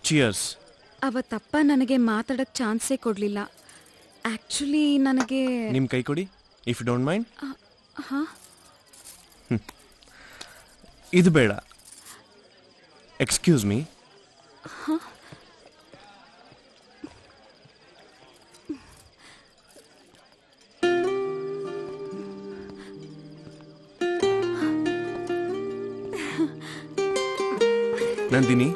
Cheers ಅವತ್ತಪ್ಪ ನನಗೆ ಮಾತಾಡಕ್ ಚಾನ್ಸೇ ಕೊಡ್ಲಿಲ್ಲ ಆಕ್ಚುಲಿ ನನಗೆ ನಿಮ್ಮ ಕೈ ಕೊಡಿ ಇಫ್ ಡೋಂಟ್ ಮೈಂಡ್ ಹಾ ಇದು ಬೇಡ ಎಕ್ಸ್ಕ್ಯೂಸ್ ಮೀ ನಂದಿನಿ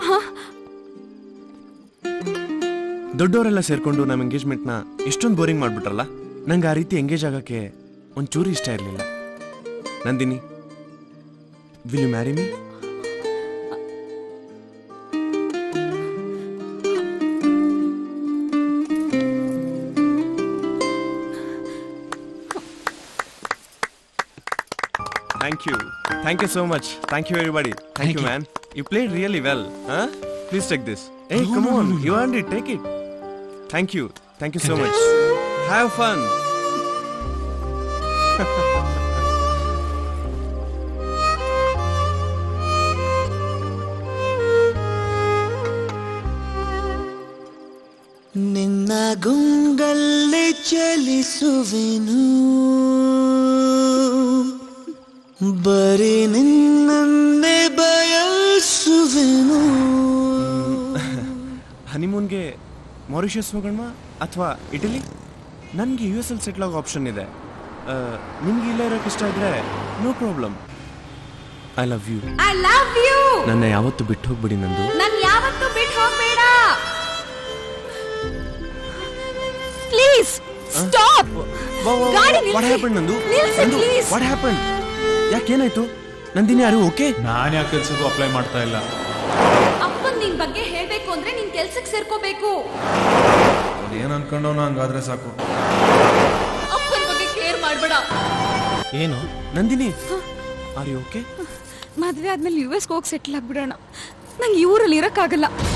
ದೊಡ್ಡವರೆಲ್ಲ ಸೇರ್ಕೊಂಡು ನಮ್ಮ ಎಂಗೇಜ್ಮೆಂಟ್ನ ಎಷ್ಟೊಂದು ಬೋರಿಂಗ್ ಮಾಡ್ಬಿಟ್ರಲ್ಲ ನಂಗೆ ಆ ರೀತಿ ಎಂಗೇಜ್ ಆಗಕ್ಕೆ ಒಂಚೂರು ಇಷ್ಟ ಇರಲಿಲ್ಲ Nandini will you marry me Thank you. Thank you so much. Thank you, everybody. Thank, you, man. You played really well. Huh? Please take this. Hey, come on. You earned it. Take it. Thank you. Thank you so much. Have fun. ನಿನ್ನ ಗುಂಗಲ್ಲಿ ಚಲಿಸುವೆನು ಬರೀ ನಿನ್ನನ್ನೇ ಬಯಸುವೆನು ಹನಿಮೂನ್ಗೆ Mauritius ಹೋಗೋಣ ಅಥವಾ Italy ನನಗೆ U S ಎಲ್ settle ಆಗೋ option ಇದೆ ನಿಮ್ಗೆ ಇಲ್ಲೇ ಇರೋಕೆ ಇಷ್ಟ ಇದ್ರೆ no problem I love you I love you ನನ್ನ ಯಾವತ್ತು ಬಿಟ್ಟು ಹೋಗ್ಬಿಡಿ ನಂದು ನನ್ ಯಾವತ್ತೂ ಬಿಟ್ಟು ಹೋಗ್ಬೇಡ ಪ್ಲೀಸ್ ಸ್ಟಾಪ್ ಗಾಡಿ ನಿಲ್ಸಿ. ವಾಟ್ ಹ್ಯಾಪನ್ ನಂದು ನಿಲ್ಸಿ, ನಂದು please. ವಾಟ್ ಹ್ಯಾಪನ್ ಯಾಕೇನಾಯ್ತು ನಂದಿನಿ ಯಾರು ಓಕೆ ನಾನು ಯಾಕೆ ಕೆಲ್ಸಕ್ಕೂ ಅಪ್ಲೈ ಮಾಡ್ತಾ ಇಲ್ಲ ಅಪ್ಪನ್ ನಿನ್ ಬಗ್ಗೆ ಹೇಳ್ಬೇಕು ಅಂದ್ರೆ ನಿನ್ ಕೆಲ್ಸಕ್ ಸೇರ್ಕೋಬೇಕು ಏನ್ ಅನ್ಕೊಂಡವನ ಹಂಗಾದ್ರೆ ಸಾಕು ಅಪ್ಪನ್ ಬಗ್ಗೆ ಕೇರ್ ಮಾಡ್ಬೇಡ ಏನು ನಂದಿನಿ ಆರ್ ಯು ಓಕೆ ಮದ್ವೆ ಆದ್ಮೇಲೆ ಯು ಎಸ್ ಹೋಗಿ ಸೆಟ್ಲ್ ಆಗ್ಬಿಡೋಣ ನಂಗೆ ಈ ಊರಲ್ಲಿ ಇರಕ್ಕಾಗಲ್ಲ